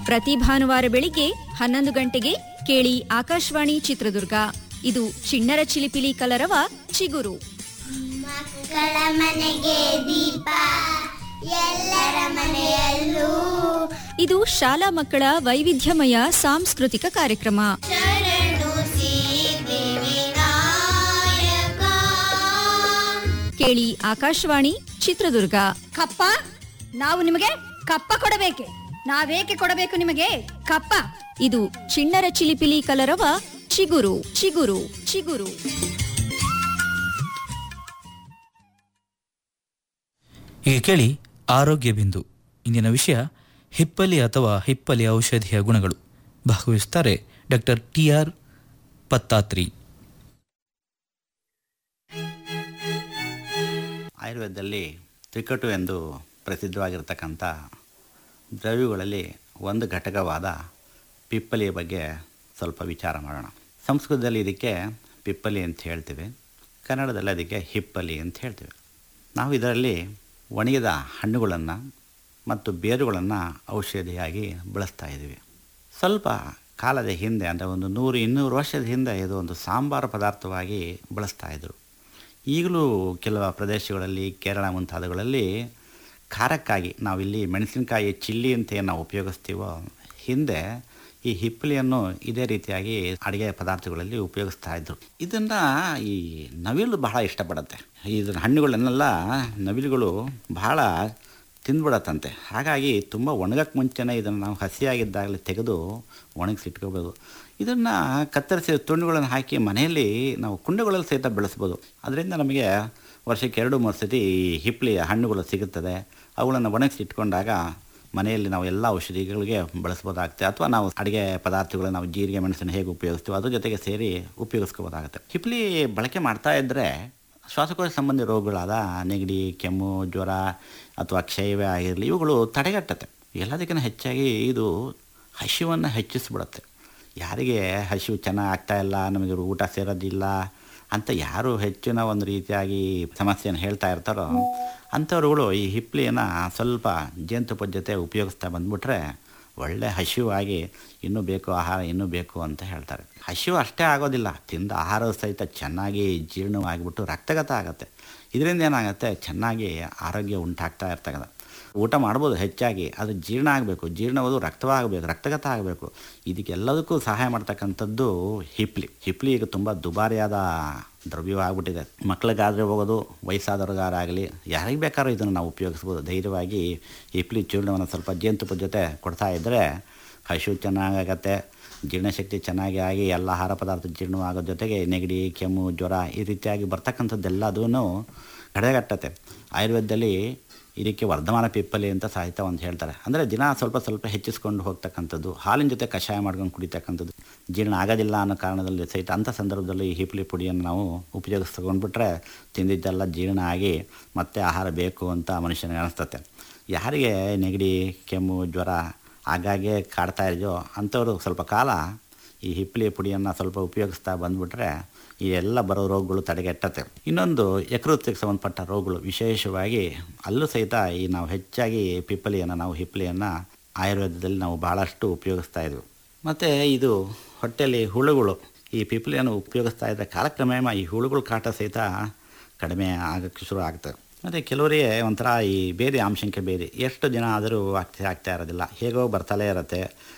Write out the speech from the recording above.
ಪ್ರತಿ ಭಾನುವಾರ ಬೆಳಿಗ್ಗೆ ಹನ್ನೊಂದು ಗಂಟೆಗೆ ಕೇಳಿ ಆಕಾಶವಾಣಿ ಚಿತ್ರದುರ್ಗ ಇದು ಚಿಣ್ಣರ ಚಿಲಿಪಿಲಿ ಕಲರವ ಚಿಗುರು ಮಕ್ಕಳ ಮನೆಗೆ ದೀಪ ಎಲ್ಲರ ಮನೆಯಲ್ಲೂ ಇದು ಶಾಲಾ ಮಕ್ಕಳ ವೈವಿಧ್ಯಮಯ ಸಾಂಸ್ಕೃತಿಕ ಕಾರ್ಯಕ್ರಮ ಶರಣು ಸಿದ್ಧಿವಿನಾಯಕ ಕೇಳಿ ಆಕಾಶವಾಣಿ ಚಿತ್ರದುರ್ಗ ಕಪ್ಪ ನಾವು ನಿಮಗೆ ಕಪ್ಪ ಕೊಡಬೇಕೆ ನಾವೇಕೆ ಕೊಡಬೇಕು ನಿಮಗೆ ಕಪ್ಪ ಇದು ಚಿಣ್ಣರ ಚಿಲಿಪಿಲಿ ಕಲರವ ಚಿಗುರು ಚಿಗುರು ಚಿಗುರು ಈಗ ಕೇಳಿ ಆರೋಗ್ಯ ಬಿಂದು ಇಂದಿನ ವಿಷಯ ಹಿಪ್ಪಲಿ ಅಥವಾ ಹಿಪ್ಪಲಿ ಔಷಧಿಯ ಗುಣಗಳು ಭಾಗವಹಿಸುತ್ತಾರೆ ಡಾಕ್ಟರ್ ಟಿ ಆರ್ ಪತ್ತಾತ್ರಿ ಆಯುರ್ವೇದದಲ್ಲಿ ತ್ರಿಕಟು ಎಂದು ಪ್ರಸಿದ್ಧವಾಗಿರ್ತಕ್ಕಂಥ ದ್ರವ್ಯಗಳಲ್ಲಿ ಒಂದು ಘಟಕವಾದ ಪಿಪ್ಪಲಿಯ ಬಗ್ಗೆ ಸ್ವಲ್ಪ ವಿಚಾರ ಮಾಡೋಣ ಸಂಸ್ಕೃತದಲ್ಲಿ ಇದಕ್ಕೆ ಪಿಪ್ಪಲಿ ಅಂತ ಹೇಳ್ತೀವಿ ಕನ್ನಡದಲ್ಲಿ ಅದಕ್ಕೆ ಹಿಪ್ಪಲಿ ಅಂತ ಹೇಳ್ತೀವಿ ನಾವು ಇದರಲ್ಲಿ ಒಣಗಿದ ಹಣ್ಣುಗಳನ್ನು ಮತ್ತು ಬೇರುಗಳನ್ನು ಔಷಧಿಯಾಗಿ ಬಳಸ್ತಾ ಇದ್ದೀವಿ ಸ್ವಲ್ಪ ಕಾಲದ ಹಿಂದೆ ಅಂದರೆ ಒಂದು ನೂರು ಇನ್ನೂರು ವರ್ಷದ ಹಿಂದೆ ಇದು ಒಂದು ಸಾಂಬಾರು ಪದಾರ್ಥವಾಗಿ ಬಳಸ್ತಾ ಇದ್ದರು ಈಗಲೂ ಕೆಲವು ಪ್ರದೇಶಗಳಲ್ಲಿ ಕೇರಳ ಮುಂತಾದವುಗಳಲ್ಲಿ ಖಾರಕ್ಕಾಗಿ ನಾವಿಲ್ಲಿ ಮೆಣಸಿನಕಾಯಿ ಚಿಲ್ಲಿ ಅಂತ ಏನು ನಾವು ಉಪಯೋಗಿಸ್ತೀವೋ ಹಿಂದೆ ಈ ಹಿಪ್ಪಲಿಯನ್ನು ಇದೇ ರೀತಿಯಾಗಿ ಅಡುಗೆ ಪದಾರ್ಥಗಳಲ್ಲಿ ಉಪಯೋಗಿಸ್ತಾ ಇದ್ರು ಇದನ್ನು ಈ ನವಿಲು ಬಹಳ ಇಷ್ಟಪಡುತ್ತೆ ಇದನ್ನ ಹಣ್ಣುಗಳನ್ನೆಲ್ಲ ನವಿಲುಗಳು ಬಹಳ ತಿಂದ್ಬಿಡತ್ತಂತೆ ಹಾಗಾಗಿ ತುಂಬ ಒಣಗಕ್ಕೆ ಮುಂಚೆನೇ ಇದನ್ನು ನಾವು ಹಸಿಯಾಗಿದ್ದಾಗಲೇ ತೆಗೆದು ಒಣಗಿಸಿಟ್ಕೋಬೋದು ಇದನ್ನು ಕತ್ತರಿಸಿ ತುಂಡುಗಳನ್ನು ಹಾಕಿ ಮನೆಯಲ್ಲಿ ನಾವು ಕುಂಡಗಳಲ್ಲಿ ಸಹಿತ ಬೆಳೆಸ್ಬೋದು ಅದರಿಂದ ನಮಗೆ ವರ್ಷಕ್ಕೆ ಎರಡು ಮೂರು ಸತಿ ಈ ಹಿಪ್ಪಲಿಯ ಹಣ್ಣುಗಳು ಸಿಗುತ್ತದೆ ಅವುಗಳನ್ನು ಒಣಗಿಸಿ ಇಟ್ಕೊಂಡಾಗ ಮನೆಯಲ್ಲಿ ನಾವು ಎಲ್ಲ ಔಷಧಿಗಳಿಗೆ ಬಳಸ್ಬೋದಾಗುತ್ತೆ ಅಥವಾ ನಾವು ಅಡುಗೆ ಪದಾರ್ಥಗಳು ನಾವು ಜೀರಿಗೆ ಮೆಣಸನ್ನು ಹೇಗೆ ಉಪಯೋಗಿಸ್ತೀವೋ ಅದ್ರ ಜೊತೆಗೆ ಸೇರಿ ಉಪಯೋಗಿಸ್ಕೋಬೋದಾಗುತ್ತೆ ಹಿಪ್ಪಲಿ ಬಳಕೆ ಮಾಡ್ತಾ ಇದ್ದರೆ ಶ್ವಾಸಕೋಶ ಸಂಬಂಧಿ ರೋಗಗಳಾದ ನೆಗಡಿ ಕೆಮ್ಮು ಜ್ವರ ಅಥವಾ ಕ್ಷಯವೇ ಆಗಿರಲಿ ಇವುಗಳು ತಡೆಗಟ್ಟುತ್ತೆ ಎಲ್ಲದಕ್ಕಿಂತ ಹೆಚ್ಚಾಗಿ ಇದು ಹಸಿವನ್ನು ಹೆಚ್ಚಿಸ್ಬಿಡುತ್ತೆ ಯಾರಿಗೆ ಹಸಿವು ಚೆನ್ನಾಗಿ ಆಗ್ತಾ ಇಲ್ಲ ನಮಗೆ ಊಟ ಸೇರೋದಿಲ್ಲ ಅಂತ ಯಾರು ಹೆಚ್ಚಿನ ಒಂದು ರೀತಿಯಾಗಿ ಸಮಸ್ಯೆಯನ್ನು ಹೇಳ್ತಾ ಇರ್ತಾರೋ ಅಂಥವ್ರುಗಳು ಈ ಹಿಪ್ಲಿಯನ್ನು ಸ್ವಲ್ಪ ಜೇನುತುಪ್ಪದ ಜೊತೆ ಉಪಯೋಗಿಸ್ತಾ ಬಂದ್ಬಿಟ್ರೆ ಒಳ್ಳೆ ಹಸಿವಾಗಿ ಇನ್ನೂ ಬೇಕು ಆಹಾರ ಇನ್ನೂ ಬೇಕು ಅಂತ ಹೇಳ್ತಾರೆ ಹಸಿವು ಅಷ್ಟೇ ಆಗೋದಿಲ್ಲ ತಿಂದ ಆಹಾರ ಸಹಿತ ಚೆನ್ನಾಗಿ ಜೀರ್ಣವಾಗಿಬಿಟ್ಟು ರಕ್ತಗತ ಆಗುತ್ತೆ ಇದರಿಂದ ಏನಾಗುತ್ತೆ ಚೆನ್ನಾಗಿ ಆರೋಗ್ಯ ಉಂಟಾಗ್ತಾ ಇರ್ತಕ್ಕಂಥ ಊಟ ಮಾಡ್ಬೋದು ಹೆಚ್ಚಾಗಿ ಅದು ಜೀರ್ಣ ಆಗಬೇಕು ಜೀರ್ಣವುದು ರಕ್ತವಾಗಬೇಕು ರಕ್ತಗತ ಆಗಬೇಕು ಇದಕ್ಕೆಲ್ಲದಕ್ಕೂ ಸಹಾಯ ಮಾಡ್ತಕ್ಕಂಥದ್ದು ಹಿಪ್ಲಿ ಹಿಪ್ಲಿ ಈಗ ತುಂಬ ದುಬಾರಿಯಾದ ದ್ರವ್ಯವಾಗ್ಬಿಟ್ಟಿದೆ ಮಕ್ಳಿಗಾದರೆ ಹೋಗೋದು ವಯಸ್ಸಾದವ್ರಿಗಾರಾಗಲಿ ಯಾರಿಗೆ ಬೇಕಾದ್ರೂ ಇದನ್ನು ನಾವು ಉಪಯೋಗಿಸ್ಬೋದು ಧೈರ್ಯವಾಗಿ ಹಿಪ್ಲಿ ಚೂರ್ಣವನ್ನು ಸ್ವಲ್ಪ ಜೇನುತುಪ್ಪದ ಜೊತೆ ಕೊಡ್ತಾ ಇದ್ದರೆ ಹಸಿವು ಚೆನ್ನಾಗಾಗತ್ತೆ ಜೀರ್ಣಶಕ್ತಿ ಚೆನ್ನಾಗಿ ಆಗಿ ಎಲ್ಲ ಆಹಾರ ಪದಾರ್ಥ ಜೀರ್ಣವಾಗೋ ಜೊತೆಗೆ ನೆಗಡಿ ಕೆಮ್ಮು ಜ್ವರ ಈ ರೀತಿಯಾಗಿ ಬರ್ತಕ್ಕಂಥದ್ದೆಲ್ಲದೂ ಕಡೆಗಟ್ಟತ್ತೆ ಆಯುರ್ವೇದದಲ್ಲಿ ಇದಕ್ಕೆ ವರ್ಧಮಾನ ಪಿಪ್ಪಲಿ ಅಂತ ಸಾಹಿತ್ಯ ಅಂತ ಹೇಳ್ತಾರೆ ಅಂದರೆ ದಿನ ಸ್ವಲ್ಪ ಸ್ವಲ್ಪ ಹೆಚ್ಚಿಸ್ಕೊಂಡು ಹೋಗ್ತಕ್ಕಂಥದ್ದು ಹಾಲಿನ ಜೊತೆ ಕಷಾಯ ಮಾಡ್ಕೊಂಡು ಕುಡಿತಕ್ಕಂಥದ್ದು ಜೀರ್ಣ ಆಗೋದಿಲ್ಲ ಅನ್ನೋ ಕಾರಣದಲ್ಲಿ ಸಹಿತ ಅಂಥ ಸಂದರ್ಭದಲ್ಲಿ ಈ ಹಿಪ್ಲಿ ಪುಡಿಯನ್ನು ನಾವು ಉಪಯೋಗಿಸ್ಕೊಂಡ್ಬಿಟ್ರೆ ತಿಂದಿದ್ದೆಲ್ಲ ಜೀರ್ಣ ಆಗಿ ಮತ್ತೆ ಆಹಾರ ಬೇಕು ಅಂತ ಮನುಷ್ಯನಿಗೆ ಅನಿಸ್ತತೆ ಯಾರಿಗೆ ನೆಗಡಿ ಕೆಮ್ಮು ಜ್ವರ ಆಗಾಗ್ಗೆ ಕಾಡ್ತಾ ಇದೆಯೋ ಅಂಥವರು ಸ್ವಲ್ಪ ಕಾಲ ಈ ಹಿಪ್ಲಿ ಪುಡಿಯನ್ನು ಸ್ವಲ್ಪ ಉಪಯೋಗಿಸ್ತಾ ಬಂದುಬಿಟ್ರೆ ಈ ಎಲ್ಲ ಬರೋ ರೋಗಗಳು ತಡೆಗಟ್ಟತ್ತೆ ಇನ್ನೊಂದು ಯಕೃತ್ತಿಗೆ ಸಂಬಂಧಪಟ್ಟ ರೋಗಗಳು ವಿಶೇಷವಾಗಿ ಅಲ್ಲೂ ಸಹಿತ ಈ ನಾವು ಹೆಚ್ಚಾಗಿ ಪಿಪ್ಪಲಿಯನ್ನು ನಾವು ಹಿಪ್ಪಲಿಯನ್ನು ಆಯುರ್ವೇದದಲ್ಲಿ ನಾವು ಭಾಳಷ್ಟು ಉಪಯೋಗಿಸ್ತಾ ಇದ್ವಿ ಮತ್ತು ಇದು ಹೊಟ್ಟೆಯಲ್ಲಿ ಹುಳುಗಳು ಈ ಪಿಪ್ಪಲಿಯನ್ನು ಉಪಯೋಗಿಸ್ತಾ ಇದ್ದ ಕಾಲಕ್ರಮೇಣ ಈ ಹುಳುಗಳ ಕಾಟ ಸಹಿತ ಕಡಿಮೆ ಆಗೋಕ್ಕೆ ಶುರು ಆಗ್ತದೆ ಮತ್ತು ಕೆಲವರಿಗೆ ಒಂಥರ ಈ ಬೇರೆ ಆಂಶಂಕೆ ಬೇರೆ ಎಷ್ಟು ದಿನ ಆದರೂ ಆಗ್ತಾ ಆಗ್ತಾ ಇರೋದಿಲ್ಲ ಹೇಗೋ ಬರ್ತಲೇ ಇರುತ್ತೆ